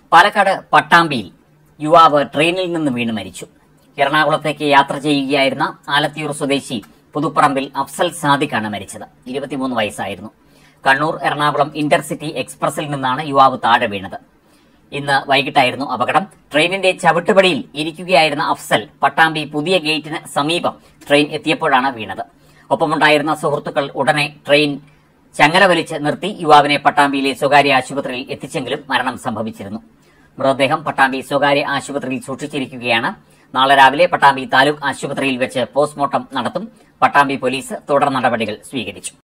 പാലക്കാട് പട്ടാമ്പിയിൽ യുവാവ് ട്രെയിനിൽ നിന്ന് വീണ് മരിച്ചു എറണാകുളത്തേക്ക് യാത്ര ചെയ്യുകയായിരുന്ന ആലത്തിയൂർ സ്വദേശി പുതുപ്പറമ്പിൽ അഫ്സൽ സാദിഖാണ് മരിച്ചത് ഇരുപത്തിമൂന്ന് വയസ്സായിരുന്നു കണ്ണൂർ എറണാകുളം ഇന്റർസിറ്റി എക്സ്പ്രസിൽ നിന്നാണ് യുവാവ് താഴെ വീണത് ഇന്ന് വൈകിട്ടായിരുന്നു അപകടം ട്രെയിനിന്റെ ചവിട്ടുപടിയിൽ ഇരിക്കുകയായിരുന്ന അഫ്സൽ പട്ടാമ്പി പുതിയ ഗേറ്റിന് സമീപം ട്രെയിൻ എത്തിയപ്പോഴാണ് വീണത് ഒപ്പമുണ്ടായിരുന്ന സുഹൃത്തുക്കൾ ഉടനെ ട്രെയിൻ ചങ്ങല വലിച്ച് നിർത്തി യുവാവിനെ പട്ടാമ്പിയിലെ സ്വകാര്യ ആശുപത്രിയിൽ എത്തിച്ചെങ്കിലും മരണം സംഭവിച്ചിരുന്നു മൃതദേഹം പട്ടാമ്പി സ്വകാര്യ ആശുപത്രിയിൽ സൂക്ഷിച്ചിരിക്കുകയാണ് നാളെ രാവിലെ പട്ടാമ്പി താലൂക്ക് ആശുപത്രിയിൽ വെച്ച് പോസ്റ്റ്മോർട്ടം നടത്തും പട്ടാമ്പി പോലീസ് തുടർ നടപടികൾ സ്വീകരിച്ചു